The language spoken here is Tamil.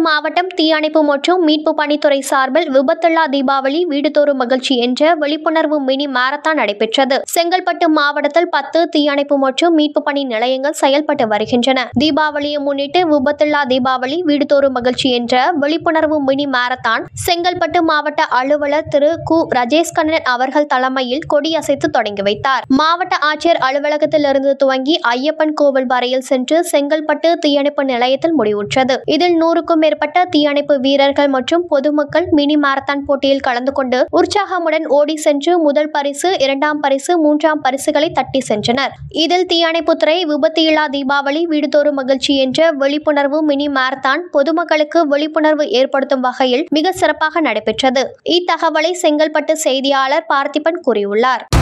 மாவட்டம் தீயணைப்பு மற்றும் மீட்பு பணித்துறை சார்பில் விபத்தில்லா தீபாவளி வீடுதோறும் மகிழ்ச்சி என்ற விழிப்புணர்வு மினி மாரத்தான் நடைபெற்றது செங்கல்பட்டு மாவட்டத்தில் பத்து தீயணைப்பு மற்றும் மீட்பு பணி நிலையங்கள் செயல்பட்டு வருகின்றன தீபாவளியை முன்னிட்டு விபத்தில்லா தீபாவளி வீடுதோறும் மகிழ்ச்சி என்ற விழிப்புணர்வு மினி மாரத்தான் செங்கல்பட்டு மாவட்ட அலுவலர் திரு கு ரஜேஷ் கண்ணன் அவர்கள் தலைமையில் கொடியசைத்து தொடங்கி வைத்தார் மாவட்ட ஆட்சியர் அலுவலகத்திலிருந்து துவங்கி ஐயப்பன் கோவில் வரையில் சென்று செங்கல்பட்டு தீயணைப்பு நிலையத்தில் முடிவுற்றது இதில் நூறுக்கும் மேற்பட்ட தீயணைப்பு வீரர்கள் மற்றும் பொதுமக்கள் மினி மாரத்தான் போட்டியில் கலந்து கொண்டு உற்சாகமுடன் ஓடி சென்று முதல் பரிசு இரண்டாம் பரிசு மூன்றாம் பரிசுகளை தட்டி சென்றனர் இதில் தீயணைப்புத்துறை விபத்து இல்லா தீபாவளி வீடுதோறும் மகிழ்ச்சி என்ற விழிப்புணர்வு மினி மாரத்தான் பொதுமக்களுக்கு விழிப்புணர்வு ஏற்படுத்தும் வகையில் மிக சிறப்பாக நடைபெற்றது இத்தகவலை செங்கல்பட்டு செய்தியாளர் பார்த்திபன் கூறியுள்ளார்